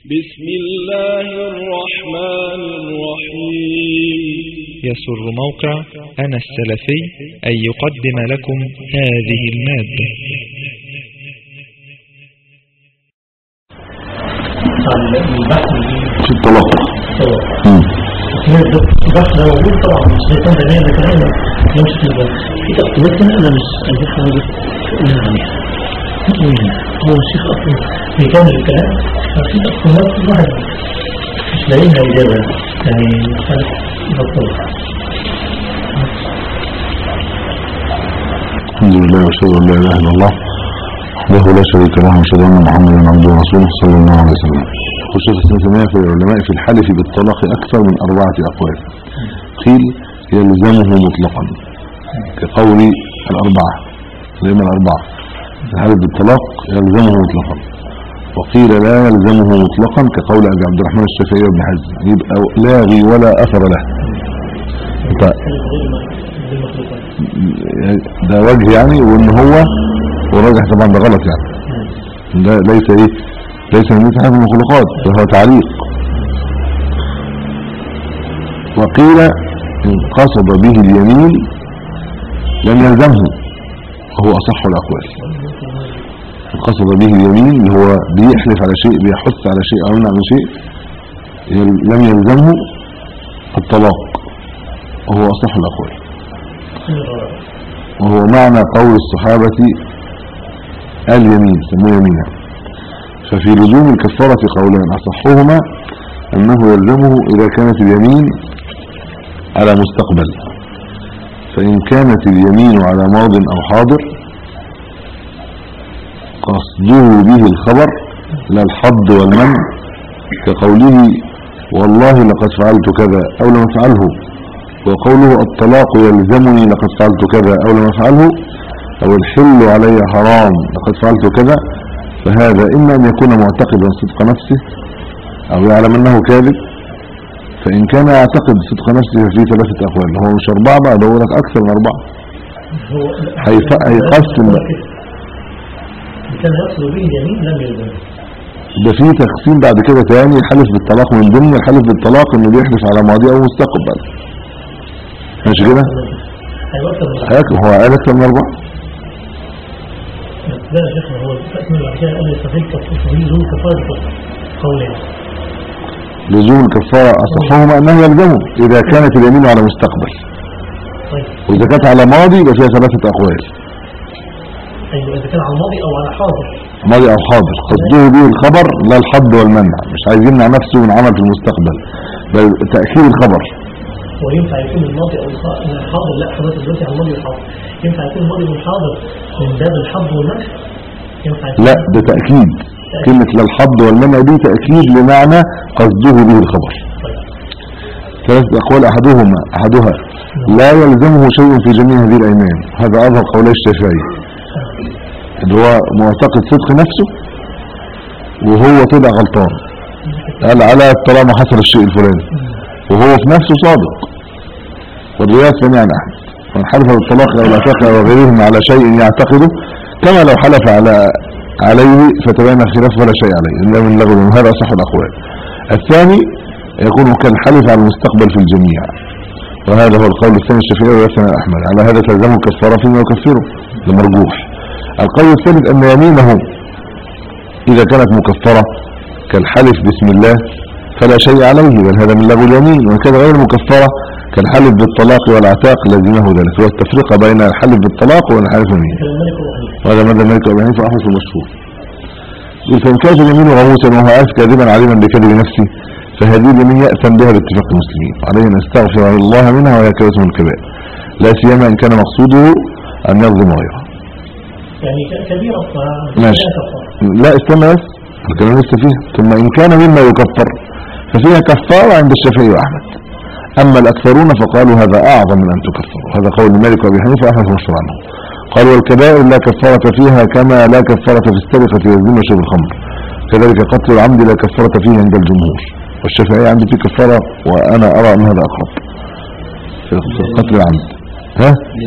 بسم الله الرحمن الرحيم يسر موقع أنا السلفي أن يقدم لكم هذه المادة البحث في الطلاق مم. البحث ده موجود طبعا مش هيكون ده ده كلام يمشي في البحث في تقويات انا مش عايزين حاجه تقولنا عليها هو الشيخ اصلا بيكمل الكلام ففي تقويات الواحد مش لاقيين اجابه يعني خلف بطل الحمد لله واشهد ان لا اله الا الله وحده لا شريك له واشهد ان محمدا عبده ورسوله صلى الله عليه وسلم خصوص السنة في العلماء في الحلف بالطلاق اكثر من اربعه اقوال قيل يلزمه مطلقا كقول الاربعه الائمه الاربعه الحلف بالطلاق يلزمه مطلقا وقيل لا يلزمه مطلقا كقول ابي عبد الرحمن الشافعي وابن حزم يبقى لاغي ولا اثر له ف- ده وجه يعني وان هو وراجح طبعا ده غلط يعني ده ليس ايه ليس من مثل هذه المخلوقات ده هو تعليق وقيل ان قصد به اليمين لم يلزمه وهو اصح الاقوال ان قصد به اليمين اللي هو بيحلف على شيء بيحث على شيء او يمنع من شيء يل- لم يلزمه الطلاق وهو اصح الاقوال وهو معنى قول الصحابة اليمين سموه يمينا ففي لزوم الكفارة قولان أصحهما أنه يلزمه إذا كانت اليمين على مستقبل فإن كانت اليمين على ماض أو حاضر قصده به الخبر لا الحض والمنع كقوله والله لقد فعلت كذا أو لم أفعله وقوله الطلاق يلزمني لقد فعلت كذا أو لم أفعله أو الحل علي حرام لقد فعلت كذا فهذا إما أن يكون معتقدا صدق نفسه أو يعلم أنه كاذب فإن كان يعتقد صدق نفسه ففي ثلاثة أقوال هو مش أربعة بقى ده هو لك أكثر من أربعة هو هيف- هيقسم بقى. كان يقصد به اليمين لم يلزم ده في تقسيم بعد كده تاني الحلف بالطلاق من ضمن الحلف بالطلاق انه بيحلف على ماضي او مستقبل ماشي كده هيوصل هيك- هو قال اكثر من اربعه لا يا شيخنا هو التقسيم بعد كده قال يستفيد تفصيل ذو كفارة قولين لزوم الكفارة أصحهما أنه يلزمه إذا كانت اليمين على مستقبل طيب وإذا كانت على ماضي يبقى فيها ثلاثة أقوال ايوه اذا كان على الماضي او على حاضر ماضي أو حاضر قصده به الخبر لا الحد والمنع مش عايز يمنع نفسه من عمل في المستقبل بل تأكيد الخبر هو ينفع يكون الماضي او الخ- الحاضر لا حضرتك دلوقتي على الماضي والحاضر ينفع يكون الماضي والحاضر من باب الحظ والمنع ينفع يكون لا ده تأكيد كلمة لا الحد والمنع دي تأكيد لمعنى قصده به الخبر ثلاثة أقوال أحدهما أحدها لا يلزمه شيء في جميع هذه الأيمان هذا أظهر قولي الشافعي اللي هو معتقد صدق نفسه وهو طلع غلطان قال على طالما حصل الشيء الفلاني وهو في نفسه صادق والروايات ثانية عن أحمد من حلف بالطلاق أو العتاق أو غيرهم على شيء يعتقده كما لو حلف على عليه فتبين الخلاف ولا شيء عليه إلا من لغو هذا أصح الأقوال الثاني يكون كالحلف على المستقبل في الجميع وهذا هو القول الثاني الشافعي والثاني أحمد على هذا تلزمه الكفارة فيما يكفره لمرجوح القول الثالث أن يمينه إذا كانت مكفرة كالحلف بسم الله فلا شيء عليه بل هذا من لغو اليمين وإن كان غير مكفرة كالحلف بالطلاق والعتاق لازمه ذلك هو التفرقة بين الحلف بالطلاق والحلف باليمين كلام ملك وحنيفه وهذا ماذا مالك أبي حنيفة أحمد المشهور يقول فإن كانت اليمين غموسا وهو عارف كاذبا عليما بكذب نفسه فهذه اليمين يأثم بها باتفاق المسلمين عليه أن يستغفر الله منها وهي كبيرة من الكبائر لا سيما إن كان مقصوده أن يظلم غيره يعني ك- كبيرة ف- ماشي. لا كفارة. لا استنى بس الكلام لسه فيها ثم إن كان مما يكفر ففيها كفارة عند الشافعي وأحمد أما الأكثرون فقالوا هذا أعظم من أن تكفر هذا قول مالك وأبي حنيفة وأحمد مشهور عنه قالوا والكبائر لا كفارة فيها كما لا كفارة في السرقة والزنا وشرب الخمر كذلك قتل العمد لا كفارة فيه عند الجمهور والشافعي عنده فيه كفارة وأنا أرى أن هذا أقرب في قتل العمد ها؟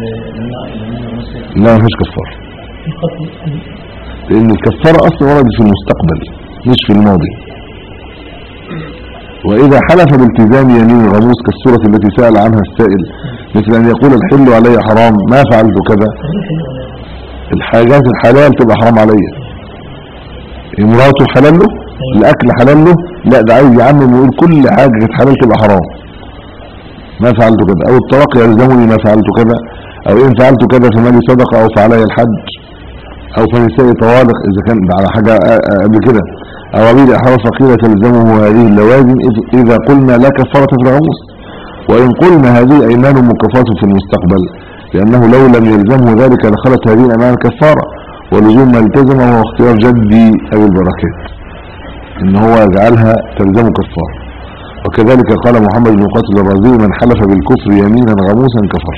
لا مفيش كفارة القتل لأن الكفارة أصلا وردت في المستقبل مش في الماضي وإذا حلف بالتزام يمين الغموس كالسورة التي سأل عنها السائل مثل أن يقول الحل علي حرام ما فعلت كذا الحاجات الحلال تبقى حرام عليا امراته حلال له الأكل حلال له لا ده عايز يعمم ويقول كل حاجة كانت حلال تبقى حرام ما فعلت كذا أو الطلاق يلزمني ما فعلت كذا أو إن فعلت كذا فمالي صدقة أو فعلي الحج أو فنسائي طوالق إذا كان على حاجة آه، آه، قبل كده أو عبيد أحوال فقيرة تلزمه هذه اللوازم إذ- إذا قلنا لا كفارة في الغموس وإن قلنا هذه أيمان مكفاة في المستقبل لأنه لو لم يلزمه ذلك لخلت هذه الأيمان الكفارة ولزوم ما التزم هو اختيار جدي أبي البركات إن هو يجعلها تلزم كفارة وكذلك قال محمد بن قاتل الرازي من حلف بالكفر يمينا غموسا كفر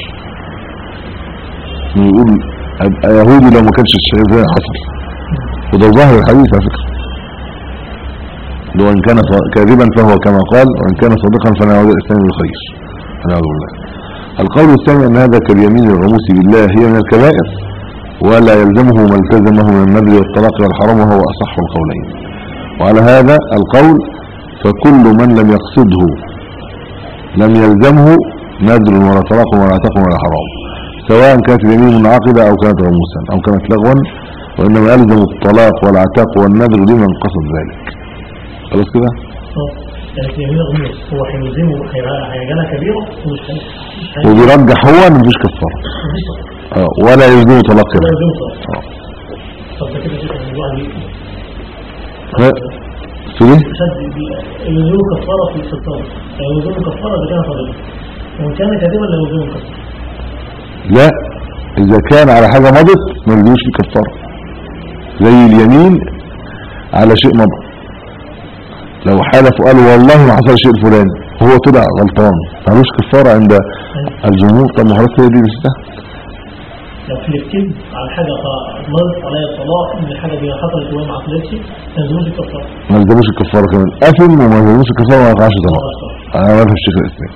يقول أبقى يهودي لو ما كانش الشيء ده حصل وده ظاهر الحديث على فكرة لو ان كان ص- كاذبا فهو كما قال وان كان صادقا فلا يعود الاسلام بالخير نعوذ بالله القول الثاني ان هذا كاليمين الغموس بالله هي من الكبائر ولا يلزمه ما التزمه من النذر والطلاق والحرام وهو اصح القولين وعلى هذا القول فكل من لم يقصده لم يلزمه نذر ولا طلاق ولا عتق ولا حرام سواء كانت اليمين منعقدة او كانت غموسا او كانت لغوا وانما يلزم الطلاق والعتاق والنذر لمن قصد ذلك خلاص كده يعني في يمين الغموس هو هيلزمه هيبقى- هيجعلها كبيرة ومش هي- مش هي- وبيرجح هو ان مفيش كفاره مفيش طلاق. اه ولا يلزمه طلاق ولا كده يلزمه طلاق. اه طب ده كده شيء الموضوع دي ها؟ في ليه شد يلزمه كفارة في السلطان يعني يلزمه كفارة إذا كان فاضل وإن كان كاذبا لا يلزمه كفارة لا اذا كان على حاجه مضت ما يلزموش في كفاره زي اليمين على شيء مضى لو حلف وقال والله ما حصل شيء الفلاني هو طلع غلطان ملوش كفاره عند الجمهور طب ما خلاص هي دي بس لو حلفتين على حاجة مرضت عليا الطلاق إن الحاجة دي حصلت وهي ما حصلتش ما يلزموش الكفارة ما يلزموش الكفاره كمان اثم وما يلزموش الكفاره ما يقعش طلاق انا ما بفهم الشيخ الاسلام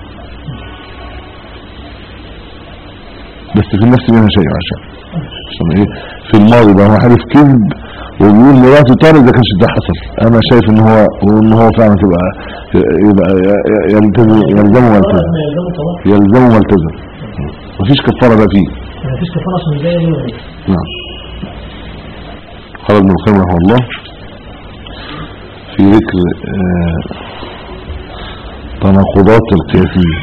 بس في النفس منها شيء عشان عشان ايه في الماضي بقى هو حالف كذب وبيقول مراته طارق ده كانش ده حصل انا شايف ان هو ان هو فعلا تبقى يبقى يلتزم يلزمه ما يلتزم ما يلزمه طلاق يلزمه ما يلتزم مفيش كفاره ده فيه ما فيش كفارة عشان جاية ليه ولا إيه؟ نعم قال ابن القيم رحمه الله في ذكر آه، تناقضات القياسية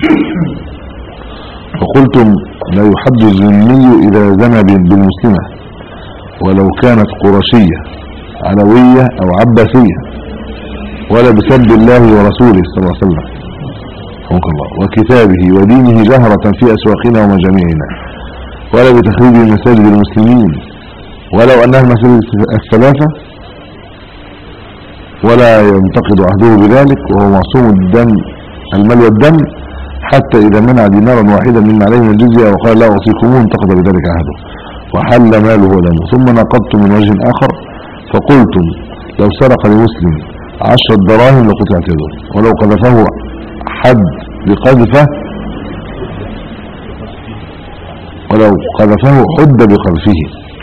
فقلتم لا يحد الذمي إذا زنى بالمسلمة ولو كانت قرشية علوية أو عباسية ولا بسب الله ورسوله صلى الله عليه وسلم رحمك الله وكتابه ودينه جهرة في أسواقنا ومجامعنا ولا بتخريب مساجد المسلمين ولو أنها المساجد الثلاثة ولا ينتقد عهده بذلك وهو معصوم الدم المال والدم حتى إذا منع دينارا واحدا من عليه من الجزية وقال لا أعطيكموه انتقد بذلك عهده وحل ماله ودمه ثم نقضت من وجه آخر فقلتم لو سرق لمسلم عشرة دراهم لقطعت يده ولو قذفه حد بقذفه ولو قذفه حد بقذفه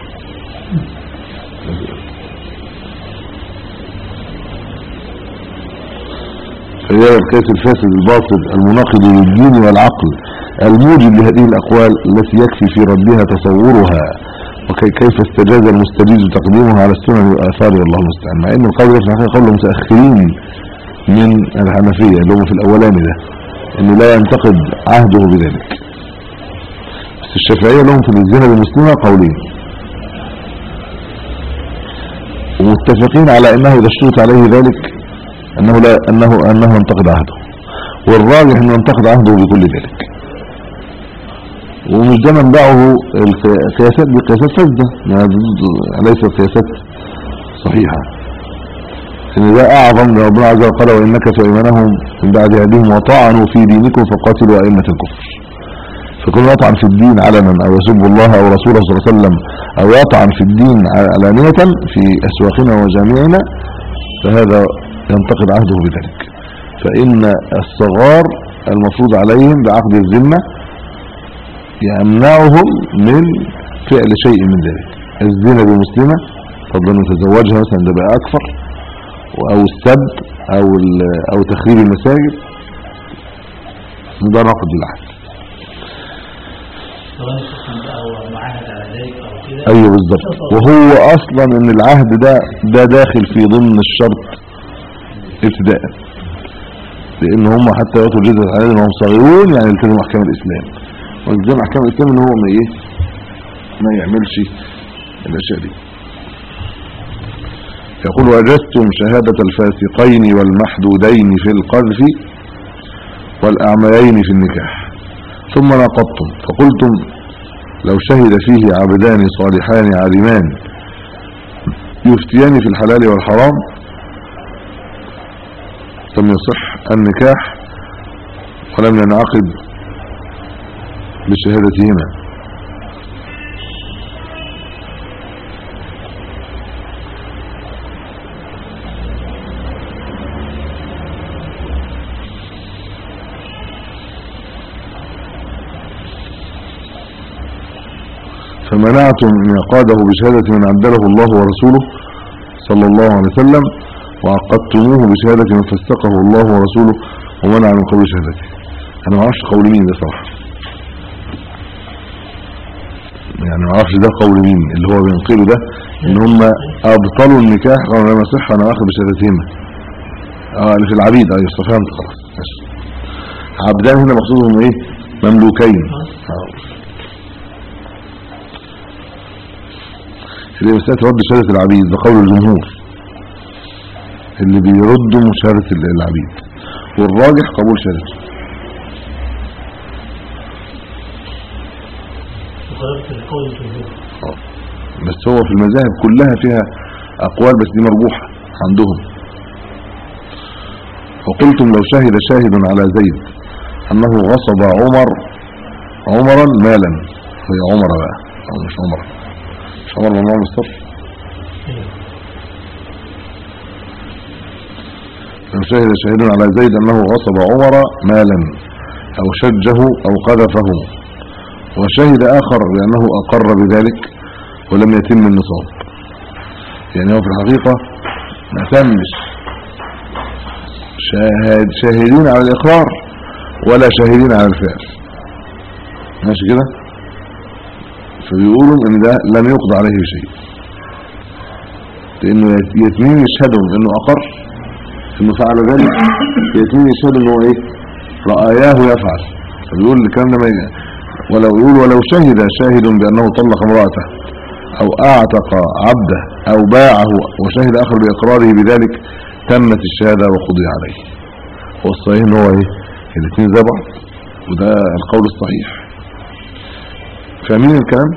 فهي القياس الفاسد الباطل المناقض للدين والعقل الموجب لهذه الأقوال التي يكفي في ردها تصورها وكيف استجاز المستجيز تقديمها على السنن والآثار والله المستعان مع ان القول ده في الحقيقة قول متأخرين من الحنفية اللي هم في الأولاني ده انه لا ينتقد عهده بذلك بس الشافعية لهم في الزنا بالمسلمة قولين ومتفقين على انه اذا اشترط عليه ذلك انه لا انه انه ينتقد عهده والراجح انه ينتقد عهده بكل ذلك ومش ده منبعه القياسات دي قياسات فاسده ما ليست قياسات صحيحه ان ده اعظم من ربنا عز وجل قال وانك في ايمانهم من بعد هديهم وطعنوا في دينكم فقاتلوا ائمه الكفر فكل يطعن في الدين علنا او يسب الله او رسوله صلى الله عليه وسلم او يطعن في الدين علانيه في اسواقنا وجامعنا فهذا ينتقد عهده بذلك فإن الصغار المفروض عليهم بعقد الذمة يمنعهم من فعل شيء من ذلك الزنا بمسلمة فضلا يتزوجها مثلا ده بقى أكثر او السب او ال- او تخريب المساجد ده ناقض للعهد سواء كان بقى هو معاهد على ذلك او كده ايوه بالظبط وهو اصلا ان العهد ده ده داخل في ضمن الشرط ابتداء لان هم حتى يعطوا الجزء عليهم وهم صغيرون يعني يلتزموا احكام الاسلام والتزام احكام الاسلام ان هو ما ايه ما يعملش الاشياء دي يقول وجدتم شهادة الفاسقين والمحدودين في القذف والأعميين في النكاح ثم ناقضتم فقلتم لو شهد فيه عبدان صالحان عالمان يفتيان في الحلال والحرام لم يصح النكاح ولم ينعقد بشهادتهما فمنعتم انعقاده بشهادة من عدله الله ورسوله صلى الله عليه وسلم وعقدتموه بشهادة من فسقه الله ورسوله ومنع من قول شهادته انا ما اعرفش قول مين ده صراحة يعني ما اعرفش ده قول مين اللي هو بينقله ده ان هم ابطلوا النكاح قالوا لما صح انا واخد بشهادتهما اه اللي في العبيد ايوه فهمت خلاص ماشي عبدان هنا مقصودهم ايه مملوكين آه. اللي مسألة رد شهادة العبيد ده قول الجمهور اللي بيردوا شهادة العبيد والراجح قبول شهادته وقررت القول الجمهور آه. بس هو في المذاهب كلها فيها أقوال بس دي مرجوحة عندهم وقلتم لو شهد شاهد على زيد أنه غصب عمر عمرا مالا هي عمر بقى أو مش عمر مش عمر من عمر الصف لو شهد شاهد على زيد أنه غصب عمر مالا أو شجه أو قذفه وشهد آخر بأنه أقر بذلك ولم يتم النصاب يعني هو في الحقيقة ما تمش شاهد شاهدين على الإقرار ولا شاهدين على الفعل ماشي كده فبيقولوا ان ده لم يقضى عليه شيء لانه يتمين يشهدهم انه اقر انه فعل ذلك يتمين يشهد انه ايه رآياه يفعل فبيقول الكلام ده ما ي- ولو يقول ولو شهد شاهد بانه طلق امراته او اعتق عبده او باعه وشهد اخر باقراره بذلك تمت الشهاده وقضي عليه والصحيح ان هو ايه الاثنين زي بعض وده القول الصحيح فاهمين الكلام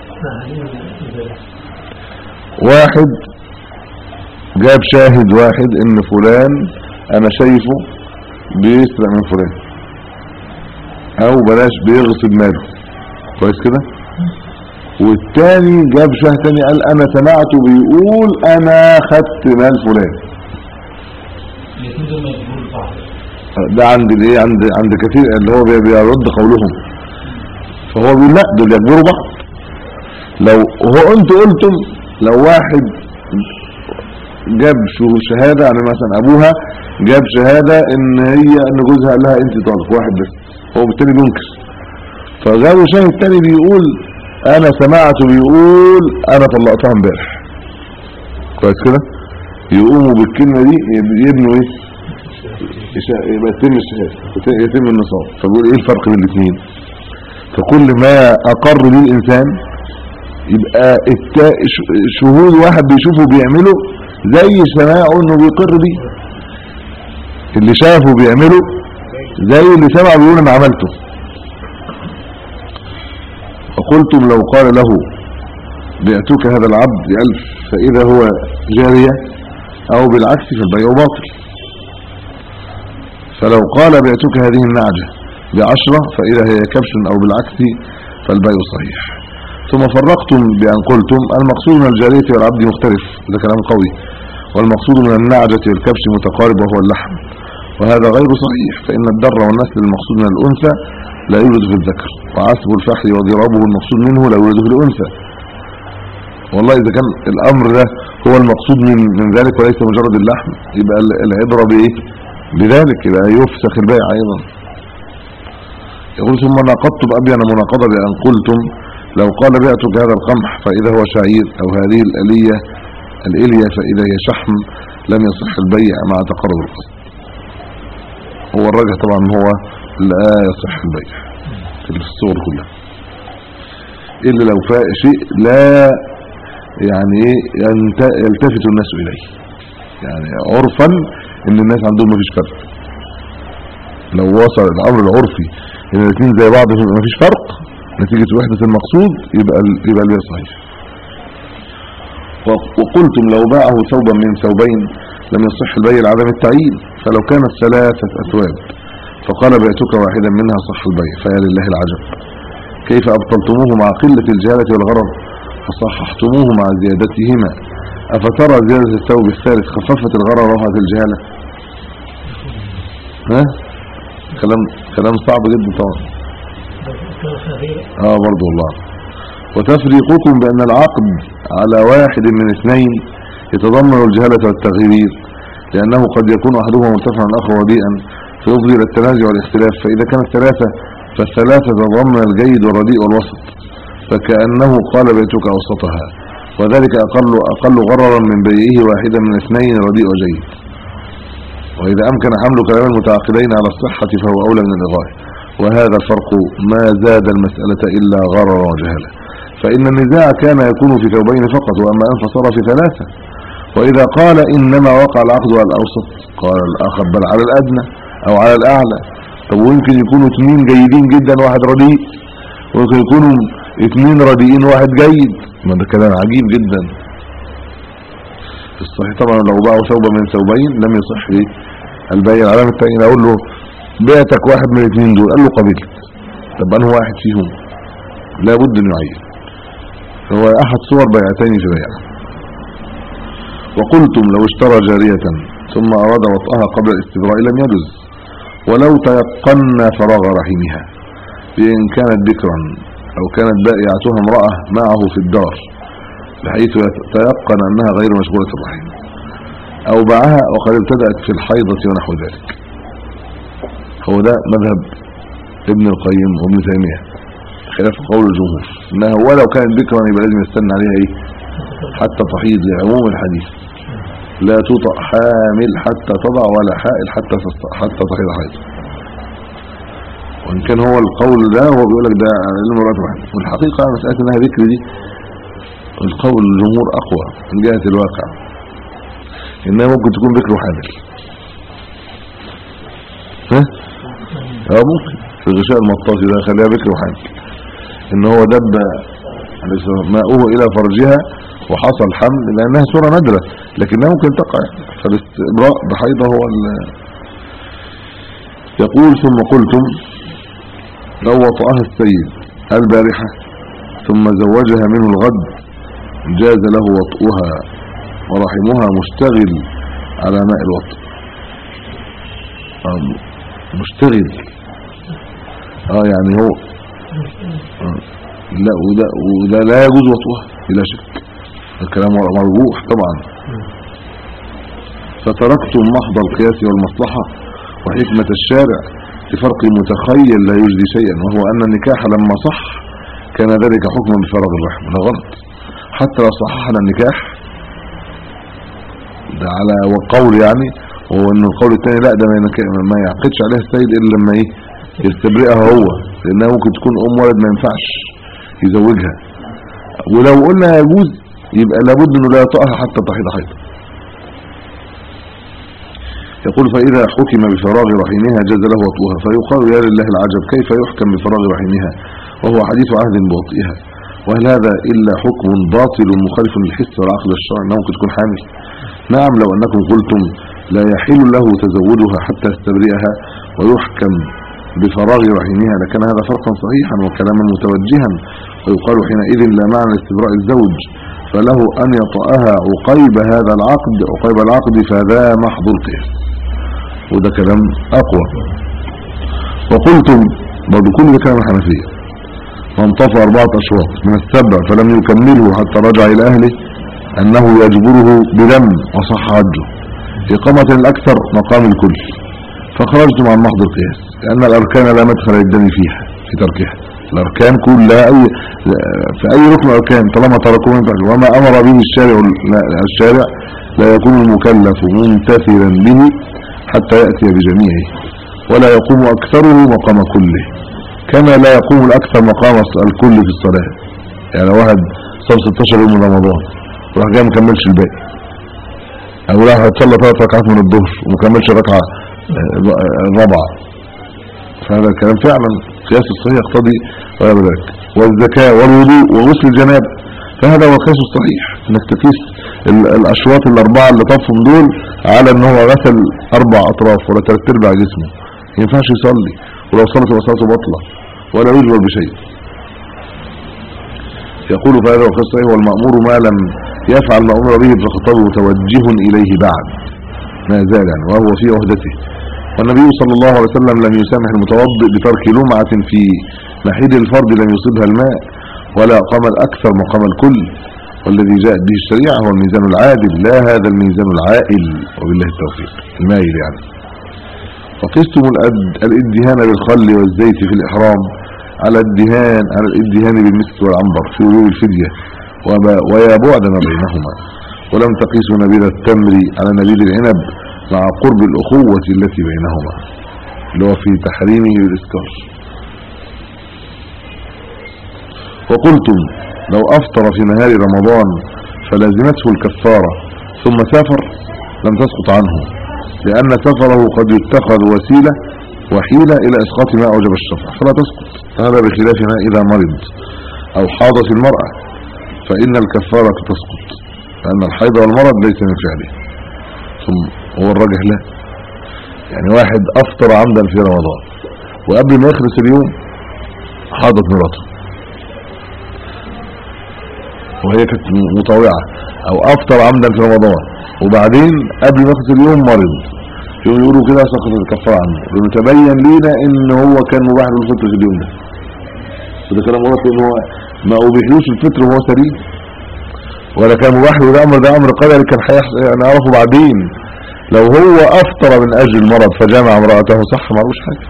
واحد جاب شاهد واحد ان فلان انا شايفه بيسرق من فلان او بلاش بيغصب ماله كويس كده والتاني جاب شاهد تاني قال انا سمعته بيقول انا خدت مال فلان الاثنين دول ما يجيبوا بعض ده عند الايه عند عند كثير اللي هو بي- بيرد قولهم فهو بيقول لا دول يجبروا بعض لو هو انتوا قلتم لو واحد جاب شو- شهاده يعني مثلا ابوها جاب شهاده ان هي ان جوزها قال لها انت طالق واحد بس هو بالتالي بينكر فجابوا شاهد تاني بيقول انا سمعته بيقول انا طلقتها امبارح كويس كده يقوموا بالكلمه دي يبنوا ايه يشا- يبقى يتم الشهاده يت- يتم النصاب فبيقول ايه الفرق بين الاثنين فكل ما اقر به الانسان يبقى التا- ش- شهود واحد بيشوفه بيعمله زي سماعه انه بيقر بيه اللي شافه بيعمله زي اللي سمع بيقول انا عملته فقلتم لو قال له بعتك هذا العبد بألف فإذا هو جارية أو بالعكس فالبيع باطل فلو قال بعتك هذه النعجة بعشرة فإذا هي كبش أو بالعكس فالبيع صحيح ثم فرقتم بأن قلتم المقصود من الجارية والعبد مختلف ده كلام قوي والمقصود من النعجة والكبش متقارب وهو اللحم وهذا غير صحيح فإن الدر والنسل المقصود من الأنثى لا يولد في الذكر وعسب الفحل وضرابه المقصود منه لا يولد في الأنثى والله اذا كان الامر ده هو المقصود من من ذلك وليس مجرد اللحم يبقى ال- العبره بايه بذلك يبقى يفسخ البيع ايضا يقول ثم ناقضت بأبين مناقضة بأن قلتم لو قال بعتك هذا القمح فإذا هو شعير أو هذه الألية الإلية فإذا هي شحم لم يصح البيع مع تقرب القصد هو الراجح طبعا هو لا يصح البيع في الصور كلها إلا لو فاء شيء لا يعني ايه ينت- يلتفت الناس إليه يعني عرفا ان الناس عندهم مفيش فرق لو وصل الامر العرفي ان الاثنين زي بعض مفيش فرق نتيجة وحدة المقصود يبقى ال- يبقى البيع صحيح و- وقلتم لو باعه ثوبا من ثوبين لم يصح البيع لعدم التعيين فلو كانت ثلاثة أثواب فقال بعتك واحدا منها صح البيع فيا لله العجب كيف أبطلتموه مع قلة الجهالة والغرر وصححتموه مع زيادتهما أفترى زيادة الثوب الثالث خففت الغرر ورفعت الجهالة ها كلام كلام صعب جدا طبعا اه برضو والله وتفريقكم بأن العقد على واحد من اثنين يتضمن الجهالة والتغيير لأنه قد يكون أحدهما مرتفعا الآخر رديئا فيفضي إلى التنازع والاختلاف فإذا كانت ثلاثة فالثلاثة تضمن الجيد والرديء والوسط فكأنه قال بيتك أوسطها وذلك أقل, أقل غررا من بيعه واحدا من اثنين رديء وجيد وإذا أمكن حمل كلام المتعاقدين على الصحة فهو أولى من الإغاية وهذا الفرق ما زاد المسألة إلا غررا وجهلا فإن النزاع كان يكون في ثوبين فقط وأما أن فصار في ثلاثة وإذا قال إنما وقع العقد على الأوسط قال الآخر بل على الأدنى أو على الأعلى طب ويمكن يكونوا اثنين جيدين جدا واحد رديء ويمكن يكونوا اثنين رديئين واحد جيد ما ده كلام عجيب جدا الصحيح طبعا لو باعوا ثوبا من ثوبين لم يصح ايه البيع علامة التعيين اقول له بعتك واحد من الاثنين دول قال له قبلت طب انه واحد فيهم لابد انه يعين هو احد صور بيعتين في بيع وقلتم لو اشترى جارية ثم اراد وطئها قبل الاستبراء لم يجز ولو تيقنا فراغ رحمها بان كانت ذكرا او كانت بائعتها امرأة معه في الدار بحيث يتيقن انها غير مشغولة الرحم او باعها وقد ابتدأت في الحيضة ونحو ذلك هو ده مذهب ابن القيم وابن تيمية خلاف قول الجمهور انها ولو كانت ذكرا يبقى لازم يستنى عليها ايه حتى تحيض لعموم الحديث لا توطأ حامل حتى تضع ولا حائل حتى تست- حتى تحيض حيض وان كان هو القول ده هو بيقول لك ده علم مرات واحد والحقيقة مسألة انها ذكر دي القول الجمهور اقوى من جهة الواقع انها ممكن تكون ذكر حامل ها اه ممكن في غشاء المطاطي ده خليها ذكر حامل ان هو دب عليه السلام ماؤه الى فرجها وحصل حمل لانها صورة نادرة لكنها ممكن تقع فالاستبراء بحيضة هو ال- يقول ثم قلتم لو وطأها السيد البارحة ثم زوجها منه الغد جاز له وطئها ورحمها مشتغل على ماء الوطء آه، مشتغل اه يعني هو آه، لا وده, وده لا يجوز وطئها بلا شك الكلام مرجوح طبعا فتركتم محض القياس والمصلحة وحكمة الشارع لفرق متخيل لا يجدي شيئا وهو أن النكاح لما صح كان ذلك حكما بفراغ الرحم ده غلط حتى لو صححنا النكاح ده على وقول يعني هو ان القول الثاني لا ده ما ينك- ما يعقدش عليها السيد الا لما ايه يستبرئها هو لانها ممكن تكون ام ولد ما ينفعش يزوجها ولو قلنا يجوز يبقى لابد انه لا يطأها حتى تحيض حيض يقول فإذا حكم بفراغ رحمها جاز له وطئها فيقال يا لله العجب كيف يحكم بفراغ رحمها وهو حديث عهد بوطئها وهل هذا إلا حكم باطل مخالف للحس والعقل الشرعي أنه ممكن تكون حامل نعم لو أنكم قلتم لا يحل له تزوجها حتى يستبرئها ويحكم بفراغ رحمها لكان هذا فرقا صحيحا وكلاما متوجها ويقال حينئذ لا معنى لاستبراء الزوج فله أن يطأها عقيب هذا العقد عقيب العقد فذا محض القياس وده كلام أقوى وقلتم برضو كل ده كلام الحنفية وانطفى أربعة أشواط من السبع فلم يكمله حتى رجع إلى أهله أنه يجبره بدم وصح حجه إقامة الأكثر مقام الكل فخرجتم عن محض القياس لأن الأركان لا مدخل للدم فيها في تركها الأركان كلها أي في أي ركن أركان طالما تركوه ينفع وما أمر به الشارع الشارع لا يكون المكلف ممتثلا به حتى يأتي بجميعه ولا يقوم أكثره مقام كله كما لا يقوم الأكثر مقام الكل في الصلاة يعني لو واحد صام 16 يوم من رمضان وراح جاي مكملش الباقي أو راح تصلى ثلاث ركعات من الظهر ومكملش الركعة الرابعة فهذا الكلام فعلا قياس الصحيح يقتضي غير ذلك والزكاة والوضوء وغسل الجناب فهذا هو القياس الصحيح انك تقيس ال- الاشواط الاربعة اللي طفهم دول على ان هو غسل اربع اطراف ولا ثلاث ارباع جسمه ما ينفعش يصلي ولو صلت يبقى صلاته باطله ولا يجبر بشيء يقول فهذا هو القياس الصحيح والمأمور ما لم يفعل ما امر به فخطابه متوجه اليه بعد ما زال يعني وهو في عهدته والنبي صلى الله عليه وسلم لم يسامح المتوضئ بترك لمعة في محيد الفرد لم يصيبها الماء ولا قام الأكثر مقام الكل والذي جاءت به الشريعة هو الميزان العادل لا هذا الميزان العائل وبالله التوفيق المايل يعني وقستم الأد- الادهان بالخل والزيت في الإحرام على الدهان على الادهان بالمسك والعنبر في وجوب الفدية وما- ويا بعد ما بينهما ولم تقيسوا نبيذ التمر على نبيذ العنب مع قرب الأخوة التي بينهما اللي هو في تحريمه بالإسكار وقلتم لو أفطر في نهار رمضان فلازمته الكفارة ثم سافر لم تسقط عنه لأن سفره قد يتخذ وسيلة وحيلة إلى إسقاط ما أوجب الشرع فلا تسقط هذا بخلاف ما إذا مرض أو حاضت المرأة فإن الكفارة تسقط لأن الحيض والمرض ليس من فعله ثم هو الراجح لا يعني واحد أفطر عمدا في رمضان وقبل ما يخلص اليوم حاضت مراته وهي كانت مطاوعة او افطر عمدا في رمضان وبعدين قبل ما يخلص اليوم مرض يقوم يقولوا كده سقط الكفاره عنه ويتبين لينا ان هو كان مباح له الفطر في اليوم ده وده كلام غلط لان هو ما ابيحلوش الفطر وهو سليم ولا كان مباح له ده امر ده امر قدري كان هيحصل نعرفه بعدين لو هو افطر من اجل المرض فجامع امراته صح ما عملوش حاجه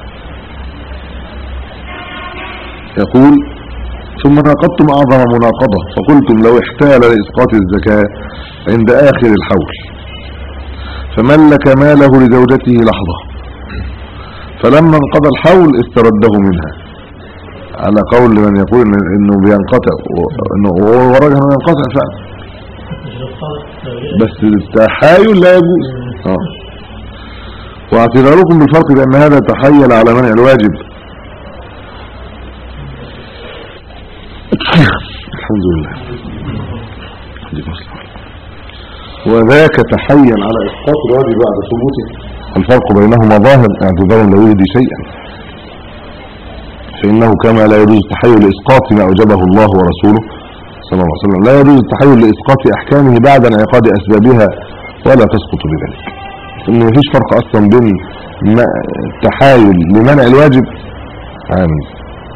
يقول ثم ناقضتم أعظم مناقضة فقلتم لو احتال لإسقاط الزكاة عند آخر الحول فملك ماله لزوجته لحظة فلما انقضى الحول استرده منها على قول من يقول إن- انه بينقطع و- انه هو ورجع انه ينقطع فعلا بس التحايل لا يجوز آه. واعتذاركم بالفرق بأن هذا تحيل على منع الواجب الحمد لله دي مصلحة. وذاك تحيل على إسقاط الواجب بعد ثبوته الفرق بينهما ظاهر اعتذار لا يهدي شيئا فإنه كما لا يجوز التحيل لإسقاط ما أوجبه الله ورسوله صلى الله عليه وسلم لا يجوز التحيل لإسقاط أحكامه بعد انعقاد أسبابها ولا تسقط بذلك إن مفيش فرق أصلا بين ما- التحايل لمنع الواجب آمين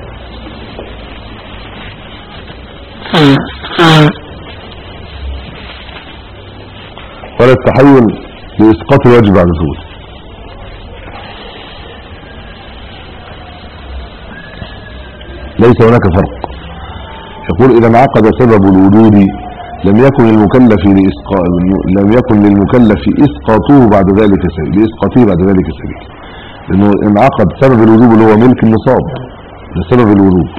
ولا التحيل لإسقاط الواجب بعد ثبوته ليس هناك فرق يقول إذا انعقد سبب الوجود لم يكن المكلف لإسقاط لم يكن للمكلف إسقاطه بعد ذلك سبيل لإسقاطه بعد ذلك سبيل لأنه انعقد سبب الوجوب اللي هو ملك النصاب ده سبب الوجوب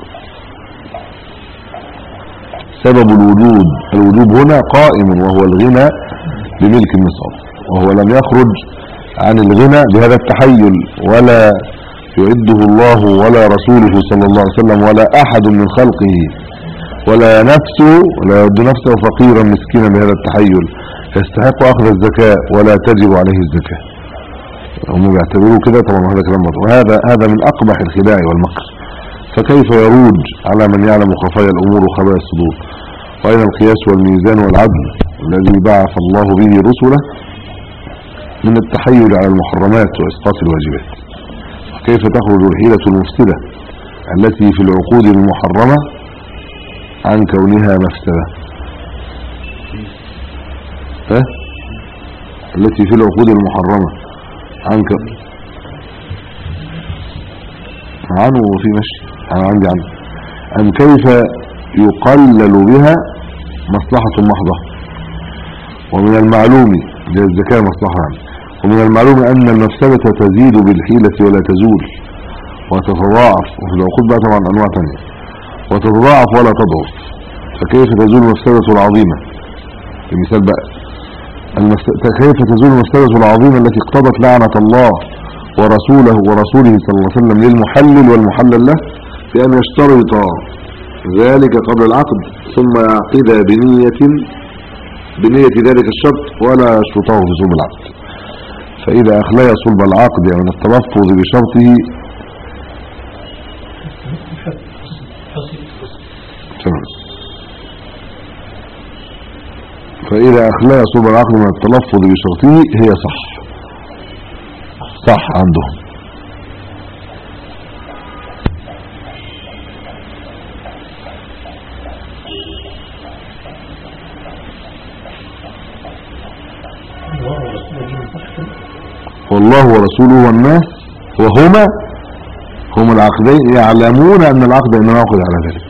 سبب الوجود الوجوب هنا قائم وهو الغنى بملك النصاب وهو لم يخرج عن الغنى بهذا التحيل ولا يعده الله ولا رسوله صلى الله عليه وسلم ولا أحد من خلقه ولا نفسه ولا يعد نفسه فقيرا مسكينا بهذا التحيل يستحق أخذ الزكاة ولا تجب عليه الزكاة هم بيعتبروا كده طبعا هذا كلام باطل وهذا هذا من أقبح الخداع والمكر فكيف يروج على من يعلم خفايا الأمور وخبايا الصدور وأين القياس والميزان والعدل الذي بعث الله به رسله من التحيل على المحرمات وإسقاط الواجبات وكيف تخرج الحيلة المفسدة التي في العقود المحرمة عن كونها مفسدة ها التي في العقود المحرمة عن ك... عنه وفي مشي أنا عندي عنه أم كيف يقلل بها مصلحة محضة ومن المعلوم ده الزكاة مصلحة يعني ومن المعلوم أن المفسدة تزيد بالحيلة ولا تزول وتتضاعف وفي العقود بقى طبعا أنواع تانية وتتضاعف ولا تضعف فكيف تزول المفسدة العظيمة المثال بقى المفس... كيف تزول المفسدة العظيمة التي اقتضت لعنة الله ورسوله ورسوله صلى الله عليه وسلم للمحلل والمحلل له بأن يشترط ذلك قبل العقد ثم يعقد بنية بنية ذلك الشرط ولا يشرطه في صلب العقد فإذا أخلي صلب العقد من التلفظ بشرطه تمام فإذا أخلى صلب العقد من التلفظ بشرطه هي صح صح عندهم الله ورسوله دين صح والله ورسوله والناس وهما هم العقدين يعلمون أن العقد إنما يعقد على ذلك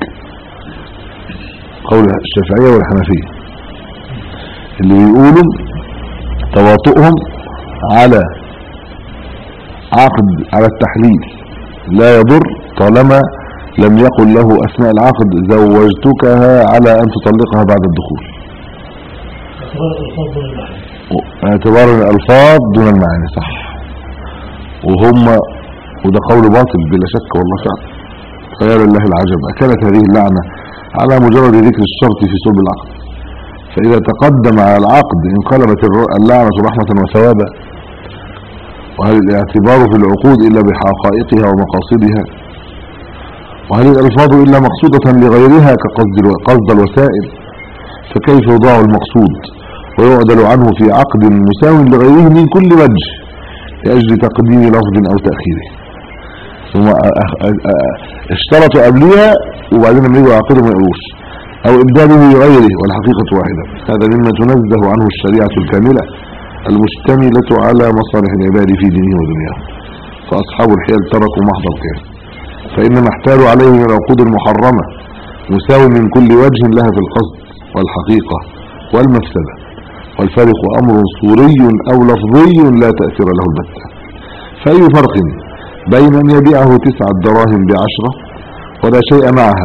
قول الشافعية والحنفية اللي بيقولوا تواطؤهم على عقد على التحليل لا يضر طالما لم يقل له أثناء العقد زوجتكها على أن تطلقها بعد الدخول اعتبار الفاظ دون المعنى اعتبار الألفاظ دون المعاني صح وهم وده قول باطل بلا شك والله فعلا فيا لله العجب أكانت هذه اللعنة على مجرد ذكر الشرط في صلب العقد فإذا تقدم على العقد انقلبت الر- اللعنة رحمة وثوابا وهل الاعتبار في العقود إلا بحقائقها ومقاصدها وهل الألفاظ إلا مقصودة لغيرها كقصد الو- قصد الوسائل فكيف يضاع المقصود ويعدل عنه في عقد مساو لغيره من كل وجه لأجل تقديم لفظ أو تأخيره ثم أ- أ- أ- أ- اشترطوا قبلها وبعدين لما يجوا يعقدوا ما يقولوش أو إبداله لغيره والحقيقة واحدة هذا مما تنزه عنه الشريعة الكاملة المشتملة على مصالح العباد في دينه ودنياه فأصحاب الحيل تركوا محض القياس فإنما احتالوا عليه من العقود المحرمة مساو من كل وجه لها في القصد والحقيقة والمفسدة والفارق أمر صوري أو لفظي لا تأثير له البتة فأي فرق بين أن يبيعه تسعة دراهم بعشرة ولا شيء معها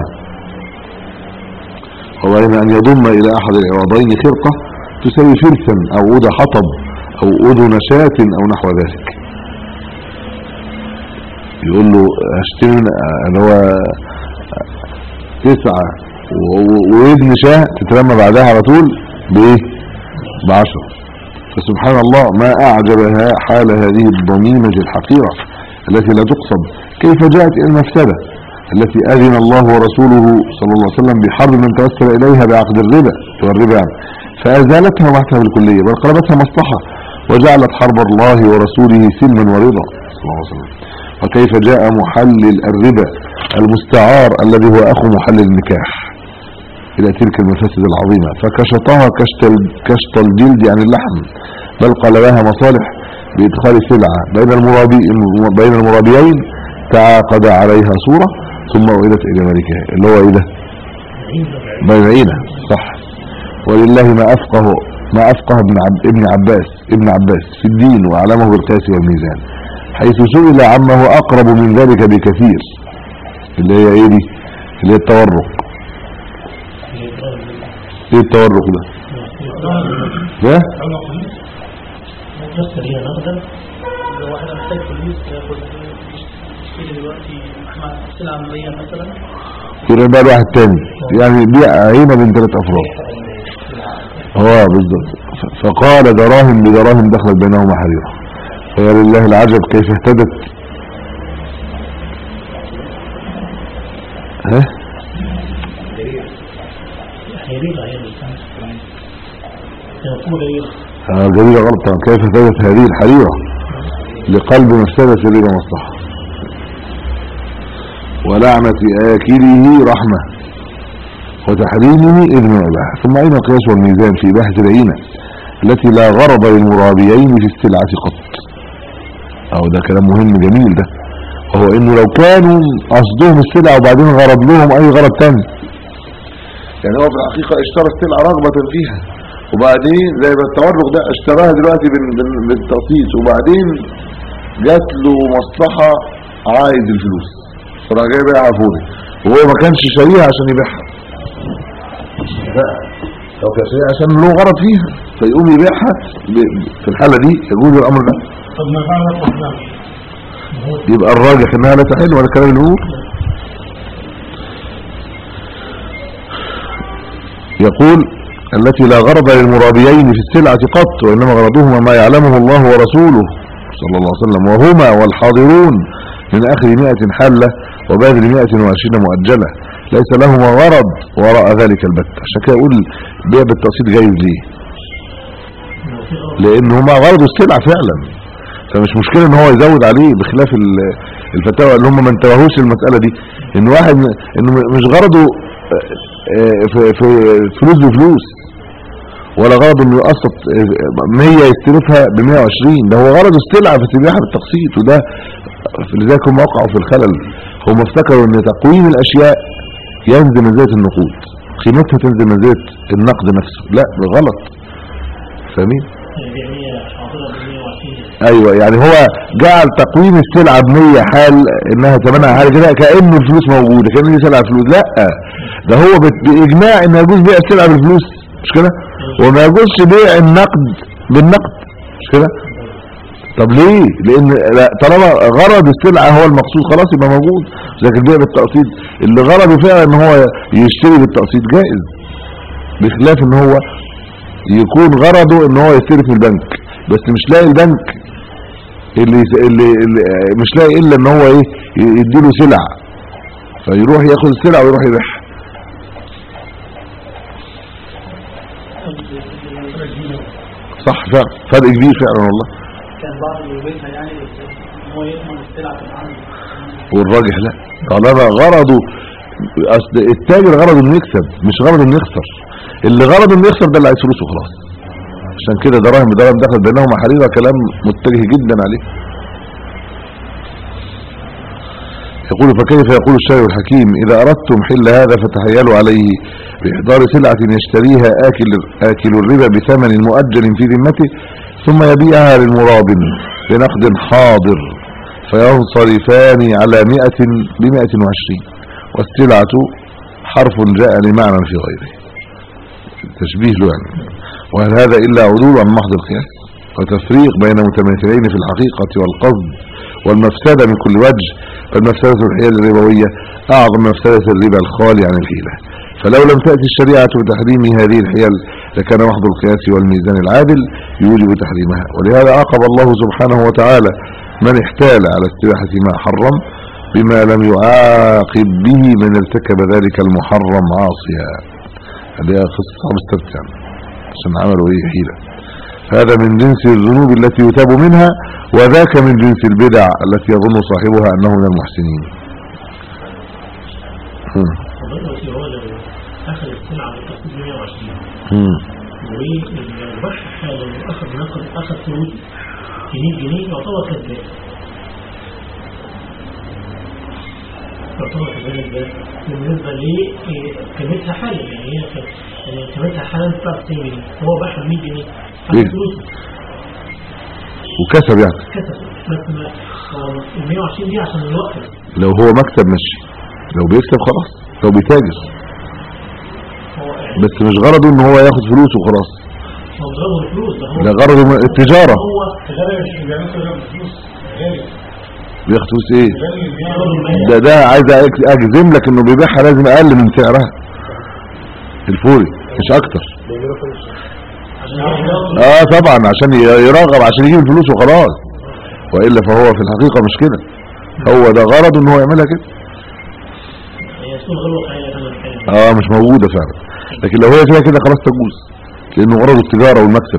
وبين أن يضم إلى أحد العوضين خرقة تساوي فرسا أو أود حطب أو أذن شاة أو نحو ذلك يقول له اشتري من- اللي هو تسعة و- و- وابن شاه تترمى بعدها على طول بايه بعشرة فسبحان الله ما اعجبها حال هذه الضميمة الحقيرة التي لا تقصد كيف جاءت الى المفسدة التي اذن الله ورسوله صلى الله عليه وسلم بحرب من توسل اليها بعقد الربا هو الربا يعني فازالتها وحدها بالكلية بل قلبتها مصلحة وجعلت حرب الله ورسوله سلما ورضا صلى الله عليه وسلم وكيف جاء محلل الربا المستعار الذي هو أخو محلل النكاح إلى تلك المفاسد العظيمة فكشطها كشط ال- كشط الجلد عن اللحم بل قلبها مصالح بإدخال سلعة بين المرابي بين المرابيين تعاقد عليها صورة ثم أعيدت إلى ملكها اللي هو إيه ده بيعينة صح ولله ما أفقه ما أفقه ابن, عب ابن عباس ابن عباس في الدين وأعلمه بالقياس والميزان حيث سئل عما هو أقرب من ذلك بكثير اللي هي إيه دي اللي هي التورق إيه التورق ده ده يصل هي نقدا لو واحد محتاج فلوس ياخد يشتري دلوقتي مع سلعة مالية مثلا يبقى بقى واحد تاني يعني بيع عينة بين ثلاث أفراد اه بالظبط ف- فقال دراهم بدراهم دخلت بينهما حريرة فيا لله العجب كيف اهتدت ها حريرة هي الإنسان يقول إيه آه، جميلة غلطة كيف اهتدت هذه الحريرة لقلب مفسدة الربا مصلحة ولعنة آكله رحمة وتحريمه إذن إباحة ثم أين القياس والميزان في إباحة العينة التي لا غرض للمرابيين في السلعة قط أو ده كلام مهم جميل ده وهو إنه لو كانوا قصدهم السلعة وبعدين غرض لهم أي غرض تاني يعني هو في الحقيقة اشترى السلعة رغبة فيها وبعدين زي ما التورق ده اشتراها دلوقتي بال- بال- بالتقسيط وبعدين جات له مصلحة عايز الفلوس فراح جاي بيعها فوري وهو ما كانش شاريها عشان يبيعها لا لو كان شاريها عشان له غرض فيها فيقوم يبيعها ب- في الحالة دي يجوز الأمر ده طب ما فعلا الطعام يبقى الراجح انها لا تحل ولا كلام الأمور يقول التي لا غرض للمرابيين في السلعة قط وإنما غرضهما ما يعلمه الله ورسوله صلى الله عليه وسلم وهما والحاضرون من آخر مئة حلة وبادر مئة وعشرين مؤجلة ليس لهما غرض وراء ذلك البت عشان كده أقول بيع بالتقسيط جايز ليه لأن هما غرضوا السلعة فعلا فمش مشكلة ان هو يزود عليه بخلاف ال- الفتاوى اللي هم ما انتبهوش المسألة دي ان واحد م- انه م- مش غرضه آه، آه، في في فلوس بفلوس ولا غرضه انه يقسط آه، 100 يستلفها ب 120 ده هو غرضه السلعة فتبيعها بالتقسيط وده لذلك هم وقعوا في الخلل هم افتكروا ان تقويم الاشياء ينزل منزلة النقود قيمتها تنزل منزلة النقد نفسه لا ده غلط فاهمين يعني حاضرة ب 120 ايوه يعني هو جعل تقويم السلعه ب 100 حال انها ثمنها حال كده كانه الفلوس موجوده كان دي سلعه فلوس لا ده هو بت- باجماع ان يجوز بيع السلعه بالفلوس مش كده وما يجوزش بيع النقد بالنقد مش كده طب ليه لان لا طالما غرض السلعه هو المقصود خلاص يبقى موجود لكن البيع بالتقسيط اللي غرضه فعلا ان هو يشتري بالتقسيط جائز بخلاف ان هو يكون غرضه ان هو يستلف من البنك بس مش لاقي البنك اللي, اللي, اللي مش لاقي الا ان هو ايه يديله سلع فيروح ياخد السلع ويروح يبيعها صح فعلا فرق كبير فعلا والله كان بعض يوبيتها يعني ان هو يضمن السلعه تبقى عنده والراجح لا طالما غرضه اصل التاجر غرضه انه يكسب مش غرضه انه يخسر اللي غرضه انه يخسر ده اللي عايز فلوسه خلاص عشان كده دراهم بدراهم دخل بينهما حريرة كلام متجه جدا عليه يقول فكيف يقول الشاعر الحكيم إذا أردتم حل هذا فتحيلوا عليه بإحضار سلعة يشتريها آكل, آكل الربا بثمن مؤجل في ذمته ثم يبيعها للمراب بنقد حاضر فينصرفان على مئة بمئة وعشرين والسلعة حرف جاء لمعنى في غيره تشبيه له يعني وهل هذا إلا عدول عن محض القياس وتفريق بين متماثلين في الحقيقة والقصد والمفسدة من كل وجه فالمفسدة الحيل الربوية أعظم من مفسدة الربا الخالي عن الحيلة فلو لم تأتي الشريعة بتحريم هذه الحيل لكان محض القياس والميزان العادل يوجب تحريمها ولهذا عاقب الله سبحانه وتعالى من احتال على استباحة ما حرم بما لم يعاقب به من ارتكب ذلك المحرم عاصيا هذه قصة صعب السبت يعني عشان عملوا ايه حيلة هذا من جنس الذنوب التي يتاب منها وذاك من جنس البدع التي يظن صاحبها انه من المحسنين هم. دلوقتي هو لو اخذ السلعه بالتقسيط ب 120 هم. والبحث حاله واخذ نقد اخذ فلوس ب 100 جنيه يعتبر كذاب يعتبر كذاب ازاي؟ بالنسبه لقيمتها حالا يعني هي ك- يعني قيمتها حالا 99 جنيه هو باعها ب 100 جنيه إيه؟ اخذ فلوس وكسب يعني كسب بس ما هو ال 120 دي عشان الوقت لو هو مكسب ماشي لو بيكسب خلاص لو بيتاجر هو يعني بس مش غرضه ان هو ياخد فلوس وخلاص هو ضربه الفلوس ده هو ده غرضه من التجارة هو غالي مش بيعمل كده بفلوس غالي بياخد فلوس ايه غالي بيعمل ضرب المال ده ده عايز أك- اجزم لك انه بيبيعها لازم اقل من سعرها الفوري مش اكتر عشان يعرف ياخد اه طبعا عشان ي- يرغب عشان يجيب الفلوس وخلاص والا فهو في الحقيقة مش كده هو ده غرضه ان هو يعملها كده هي تكون غلوة حقيقة ثمن حاجة اه مش موجودة فعلا لكن لو هي فيها كده خلاص تجوز لانه غرض التجارة والمكسب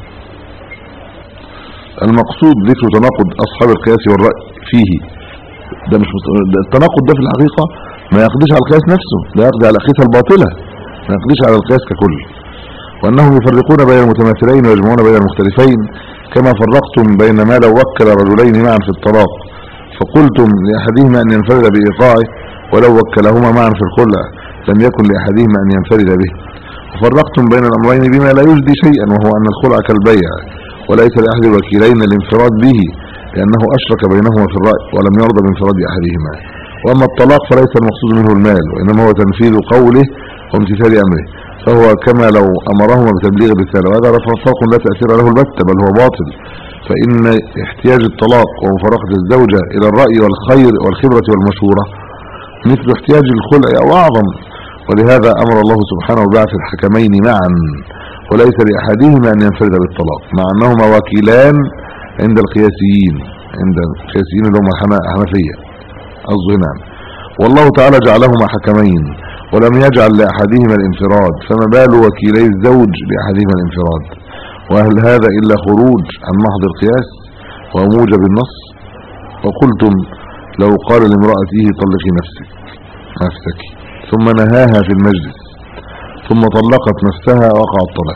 المقصود ذكر تناقض اصحاب القياس والرأي فيه ده مش مست... ده التناقض ده في الحقيقة ما يقضيش على القياس نفسه ده يقضي على الأقيسة الباطلة ما يقضيش على القياس ككل وأنهم يفرقون بين المتماثلين ويجمعون بين المختلفين كما فرقتم بين ما لو وكل رجلين معا في الطلاق فقلتم لأحدهما أن ينفرد بإيقاعه ولو وكلهما معا في الخلع لم يكن لأحدهما أن ينفرد به وفرقتم بين الأمرين بما لا يجدي شيئا وهو أن الخلع كالبيع وليس لأحد الوكيلين الانفراد به لأنه أشرك بينهما في الرأي ولم يرضى بانفراد أحدهما وأما الطلاق فليس المقصود منه المال وإنما هو تنفيذ قوله وامتثال أمره فهو كما لو أمرهما بتبليغ الرسالة وهذا فرق لا تأثير له البتة بل هو باطل فإن احتياج الطلاق ومفارقة الزوجة إلى الرأي والخير والخبرة والمشورة مثل احتياج الخلع أو أعظم ولهذا أمر الله سبحانه بعث الحكمين معا وليس لأحدهما أن ينفرد بالطلاق مع أنهما وكيلان عند القياسيين عند القياسيين اللي هم الحنفية قصده نعم والله تعالى جعلهما حكمين ولم يجعل لأحدهما الانفراد فما بال وكيلي الزوج لأحدهما الانفراد وهل هذا إلا خروج عن محض القياس وموجب النص وقلتم لو قال لامرأته طلقي نفسك نفسك ثم نهاها في المجلس ثم طلقت نفسها وقع الطلاق